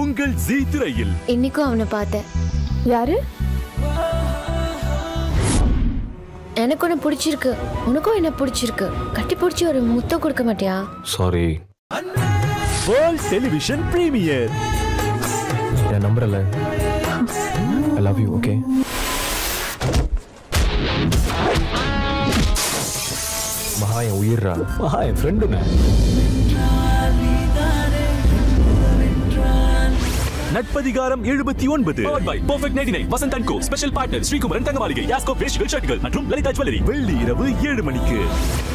உங்கள் ஜி திரையில் இன்னைக்கும் அவனை பார்த்தேன் யாரு எனக்கு ஒன்று பிடிச்சிருக்கு உனக்கும் என்ன பிடிச்சிருக்கு கட்டி பிடிச்சி ஒரு முத்தம் கொடுக்க மாட்டியா sorry world television premier N நம்புறல I love you okay மகா என் உயிர்ரா மகா என் ஃப்ரெண்டுங்க நட்பதிகாரம் எழுபத்தி ஒன்பது perfect ninety nine Vasanth and go special partner Sri Kumaran தங்க மாளிகை யாஸ்கோ வேஷ்டிகள் ஷர்ட்டுகள் மற்றும் லலிதா ஜுவல்லரி வெள்ளி இரவு ஏழு மணிக்கு